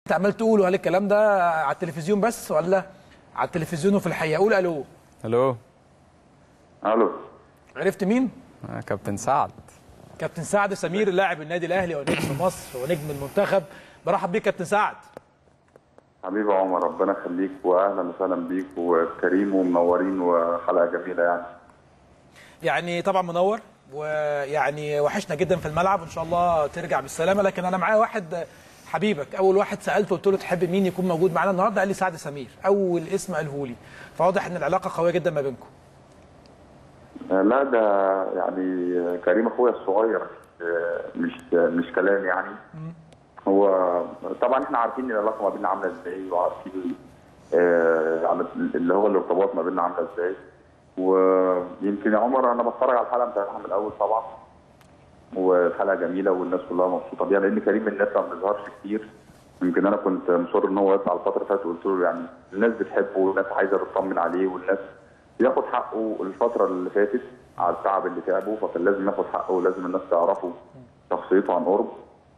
انت عمال تقول هل الكلام ده على التلفزيون بس ولا على التلفزيون وفي الحقيقه قول الو الو الو عرفت مين آه، كابتن سعد كابتن سعد سمير لاعب النادي الاهلي ونجم مصر ونجم المنتخب برحب بيك كابتن سعد حبيبي عمر ربنا يخليك واهلا وسهلا بيك وكريم ومنورين وحلقه جميله يعني يعني طبعا منور ويعني وحشنا جدا في الملعب وان شاء الله ترجع بالسلامه لكن انا معايا واحد حبيبك اول واحد سالته قلت له تحب مين يكون موجود معانا النهارده قال لي سعد سمير اول اسم قاله لي فواضح ان العلاقه قويه جدا ما بينكم لا ده يعني كريم اخويا الصغير آه، مش مش كلام يعني هو طبعا احنا عارفين ان العلاقه ما بيننا عامله ازاي وعارفين آه، يعني اللي هو الارتباط ما بيننا عامله ازاي ويمكن يا عمر انا بتفرج على الحلقه بتاعتها من الاول طبعا والحلقه جميله والناس كلها مبسوطه بيها لان كريم من الناس ما بيظهرش كتير يمكن انا كنت مصر ان هو يطلع الفتره اللي فاتت قلت له يعني الناس بتحبه والناس عايزه تطمن عليه والناس ياخد حقه الفتره اللي فاتت على التعب اللي تعبه فكان لازم ياخد حقه ولازم الناس تعرفه شخصيته عن قرب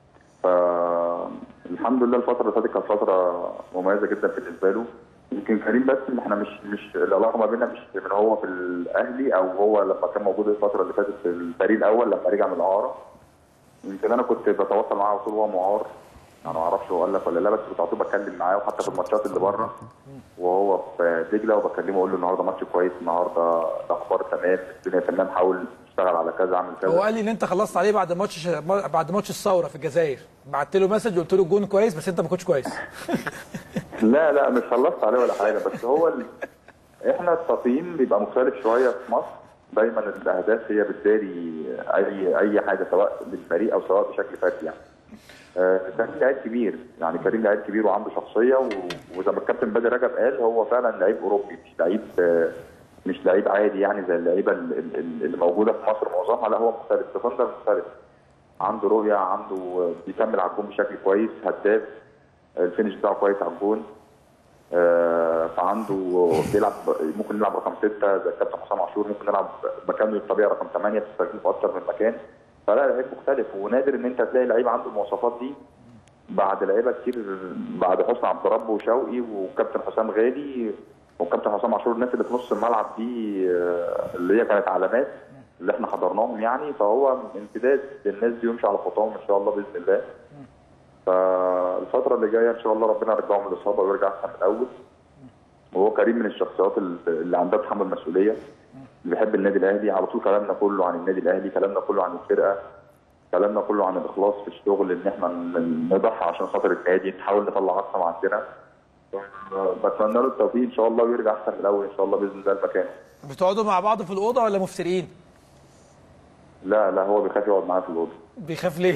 فالحمد لله الفتره اللي فاتت كانت فتره مميزه جدا بالنسبه له يمكن كريم بس ان احنا مش مش العلاقه ما بيننا مش من هو في الاهلي او هو لما كان موجود الفتره اللي فاتت في الفريق الاول لما رجع من الاعاره يمكن انا كنت بتواصل معاه على طول وهو معار انا ما اعرفش هو قال لك ولا لا بس كنت على طول بتكلم معاه وحتى في الماتشات اللي بره وهو في دجله وبكلمه اقول له النهارده ماتش كويس النهارده الاخبار تمام الدنيا تمام حاول تشتغل على كذا اعمل كذا هو قال لي ان انت خلصت عليه بعد ماتش بعد ماتش الثوره في الجزائر بعت له مسج قلت له الجون كويس بس انت ما كنتش كويس لا لا مش خلصت عليه ولا حاجه بس هو ال... احنا التصميم بيبقى مختلف شويه في مصر دايما الاهداف هي بتداري اي اي حاجه سواء بالفريق او سواء بشكل فردي يعني. آه، كريم لعيب كبير يعني كريم لعيب كبير وعنده شخصيه و... وزي ما الكابتن بدر رجب قال هو فعلا لعيب اوروبي مش لعيب آه، مش لعيب عادي يعني زي اللعيبه ال- ال- اللي موجوده في مصر معظمها لا هو مختلف ديفندر مختلف عنده رؤيه عنده آه، بيكمل على الجون بشكل كويس هداف الفينش بتاعه كويس على الجون آه، فعنده بيلعب ممكن يلعب رقم سته زي الكابتن حسام عاشور ممكن يلعب مكانه الطبيعي رقم ثمانيه تستخدمه في اكثر من مكان فلا لعيب مختلف ونادر ان انت تلاقي لعيب عنده المواصفات دي بعد لعيبه كتير بعد حسني عبد رب وشوقي وكابتن حسام غالي وكابتن حسام عاشور الناس اللي في نص الملعب دي آه، اللي هي كانت علامات اللي احنا حضرناهم يعني فهو امتداد للناس دي يمشي على خطاهم ان شاء الله باذن الله فالفتره اللي جايه ان شاء الله ربنا يرجعه من الاصابه ويرجع احسن من الاول وهو كريم من الشخصيات اللي عندها تحمل مسؤوليه اللي بيحب النادي الاهلي على طول كلامنا كله عن النادي الاهلي كلامنا كله عن الفرقه كلامنا كله عن الاخلاص في الشغل ان احنا ن- نضحي عشان خاطر النادي نحاول نطلع اقصى ما عندنا بتمنى له التوفيق ان شاء الله ويرجع احسن من الاول ان شاء الله باذن الله المكان بتقعدوا مع بعض في الاوضه ولا مفترقين لا لا هو بيخاف يقعد معايا في الاوضه بيخاف ليه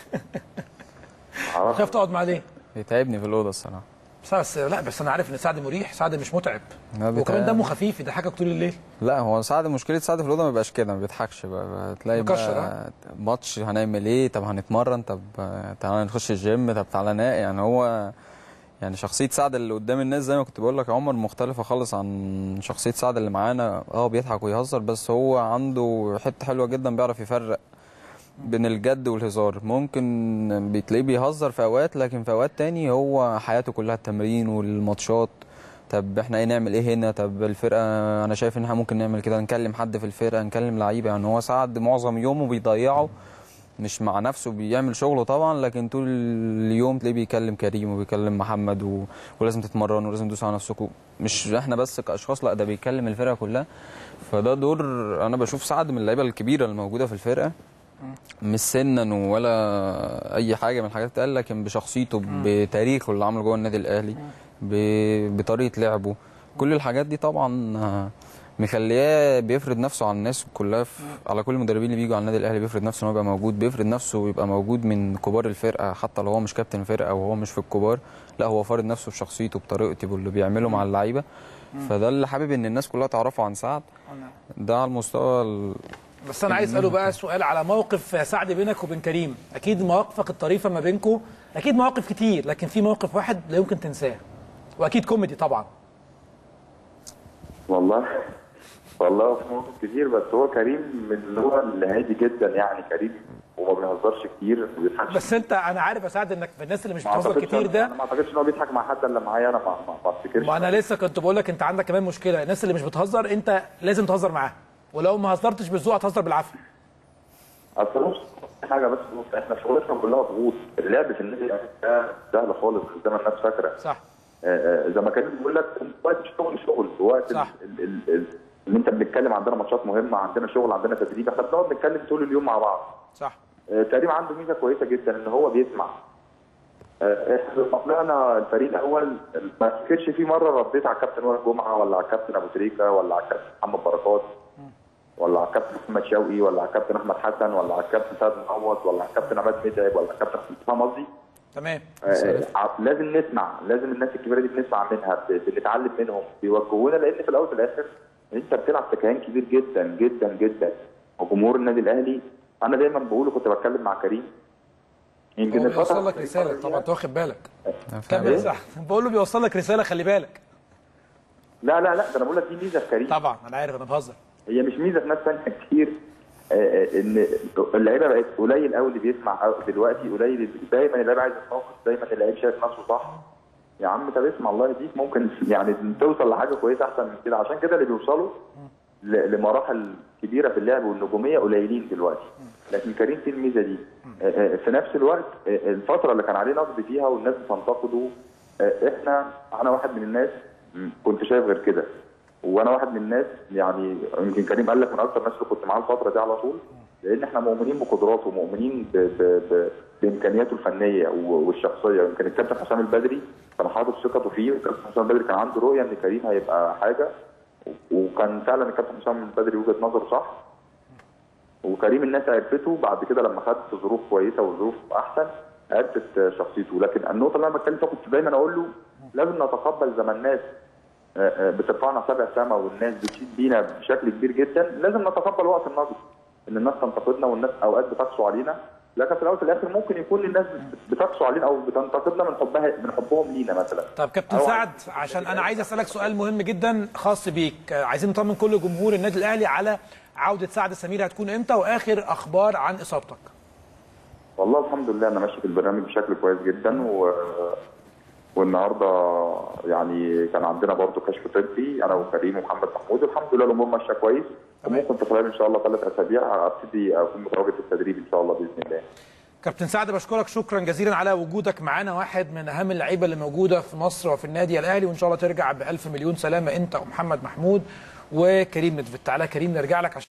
عارف؟ بيخاف تقعد معاه ليه بيتعبني في الاوضه الصراحه بس بس لا بس انا عارف ان سعد مريح سعد مش متعب لا، بيتعب. وكمان دمه خفيف يضحكك طول الليل لا هو سعد مشكله سعد في الاوضه ما بيبقاش كده ما بيضحكش بقى بقى تلاقي مكشر، بقى ماتش هنعمل ايه طب هنتمرن طب آه، تعالى نخش الجيم طب تعالى نا يعني هو يعني شخصيه سعد اللي قدام الناس زي ما كنت بقول لك يا عمر مختلفه خالص عن شخصيه سعد اللي معانا اه بيضحك ويهزر بس هو عنده حته حلوه جدا بيعرف يفرق بين الجد والهزار ممكن بتلاقيه بيهزر في اوقات لكن في اوقات تاني هو حياته كلها التمرين والماتشات طب احنا ايه نعمل ايه هنا طب الفرقه انا شايف ان احنا ممكن نعمل كده نكلم حد في الفرقه نكلم لعيبه يعني هو سعد معظم يومه بيضيعه مش مع نفسه بيعمل شغله طبعا لكن طول اليوم تلاقيه بيكلم كريم وبيكلم محمد و... ولازم تتمرنوا ولازم تدوسوا على نفسكم مش احنا بس كاشخاص لا ده بيكلم الفرقه كلها فده دور انا بشوف سعد من اللعيبه الكبيره الموجوده في الفرقه مش سنا ولا اي حاجه من الحاجات قال لكن بشخصيته بتاريخه اللي عمله جوه النادي الاهلي ب- بطريقه لعبه كل الحاجات دي طبعا آه، مخلياه بيفرض نفسه على الناس كلها في على كل المدربين اللي بيجوا على النادي الاهلي بيفرض نفسه ان هو يبقى موجود بيفرض نفسه ويبقى موجود من كبار الفرقه حتى لو هو مش كابتن فرقه وهو مش في الكبار لا هو فارض نفسه بشخصيته بطريقته باللي بيعمله مع اللعيبه فده اللي حابب ان الناس كلها تعرفه عن سعد ده على المستوى ال... بس انا عايز اساله بقى سؤال على موقف سعد بينك وبين كريم اكيد مواقفك الطريفه ما بينكم اكيد مواقف كتير لكن في موقف واحد لا يمكن تنساه واكيد كوميدي طبعا والله والله في مواقف كتير بس هو كريم من اللي هو الهادي جدا يعني كريم وما بيهزرش كتير ما بيضحكش بس انت انا عارف يا سعد انك من الناس اللي مش ما بتهزر أعتقدش كتير أنا- ده انا ما اعتقدش ان هو بيضحك مع حد الا معايا انا ما ما- ما افتكرش ما انا لسه كنت بقول لك انت عندك كمان مشكله الناس اللي مش بتهزر انت لازم تهزر معاها ولو ما هزرتش بالذوق هتهزر بالعافيه اصل بص حاجه بس بص احنا شغلتنا كلها ضغوط اللعب في النادي الأهلي ده سهل خالص مش زي ما الناس فاكره صح آه، آه، زي ما كان بيقول لك وقت الشغل شغل وقت صح. ال- ال- ال- ان انت بنتكلم عندنا ماتشات مهمه عندنا شغل عندنا تدريب احنا بنقعد نتكلم طول اليوم مع بعض صح آه، كريم عنده ميزه كويسه جدا ان هو بيسمع آه، احنا لما طلعنا الفريق الاول ما افتكرش في مره رديت على الكابتن وائل جمعه ولا على الكابتن ابو تريكه ولا على الكابتن محمد بركات ولا على الكابتن محمد شوقي ولا على الكابتن احمد حسن ولا على الكابتن سيد معوض ولا على الكابتن عماد متعب ولا على الكابتن أحمد- فاهم قصدي؟ تمام آه، آه، لازم نسمع لازم الناس الكبيره دي بنسمع منها ب- بنتعلم منهم بيوجهونا لان في الاول وفي الاخر انت بتلعب في كيان كبير جدا جدا جدا وجمهور النادي الاهلي انا دايما بقول كنت بتكلم مع كريم يمكن هو الفتره بيوصل لك رساله طبعا انت واخد بالك أنا كمل فاهم. يا سعد بقول له بيوصل لك رساله خلي بالك لا لا لا ده انا بقول لك دي ميزه في كريم طبعا انا عارف انا بهزر هي مش ميزه في ناس ثانيه كتير آه، آه، ان اللعيبه بقت قليل قوي اللي بيسمع أو دلوقتي قليل دايما اللعيبه عايز يتناقش دايما اللعيب شايف نفسه صح يا عم طب اسمع الله يهديك ممكن يعني توصل لحاجه كويسه احسن من كده عشان كده اللي بيوصلوا ل- لمراحل كبيره في اللعب والنجوميه قليلين دلوقتي لكن كريم في الميزه دي آه، آه، في نفس الوقت آه، الفتره اللي كان عليه نقد فيها والناس بتنتقده آه، احنا انا واحد من الناس م، كنت شايف غير كده وانا واحد من الناس يعني يمكن كريم قال لك من اكثر الناس اللي كنت معاه الفتره دي على طول لان احنا مؤمنين بقدراته ومؤمنين ب... ب... ب... بامكانياته الفنيه و- والشخصيه يمكن الكابتن حسام البدري كان حاطط ثقته فيه والكابتن حسام البدري كان عنده رؤيه ان كريم هيبقى حاجه وكان فعلا الكابتن حسام البدري وجهه نظره صح وكريم الناس عرفته بعد كده لما خد في ظروف كويسه وظروف احسن عرفت شخصيته لكن النقطه اللي انا بتكلم فيها كنت دايما اقول له لازم نتقبل زي ما الناس آه، آه، بترفعنا سبع سما والناس بتشيد بينا بشكل كبير جدا لازم نتقبل وقت النقد ان الناس تنتقدنا والناس اوقات بتقسو علينا لكن في الاول وفي الاخر ممكن يكون الناس بتقسو علينا او بتنتقدنا من حبها من حبهم لينا مثلا طب كابتن أو سعد عشان انا عايز اسالك سؤال مهم جدا خاص بيك آه، عايزين نطمن كل جمهور النادي الاهلي على عوده سعد سمير هتكون امتى واخر اخبار عن اصابتك والله الحمد لله انا ماشي في البرنامج بشكل كويس جدا و... والنهارده يعني كان عندنا برضه كشف طبي انا وكريم ومحمد محمود والحمد لله الامور ماشيه كويس وممكن في خلال ان شاء الله ثلاث اسابيع ابتدي اكون متواجد في التدريب ان شاء الله باذن الله. كابتن سعد بشكرك شكرا جزيلا على وجودك معانا واحد من اهم اللعيبه اللي موجوده في مصر وفي النادي الاهلي وان شاء الله ترجع بألف مليون سلامه انت ومحمد محمود وكريم ندفت تعالى كريم نرجع لك عشان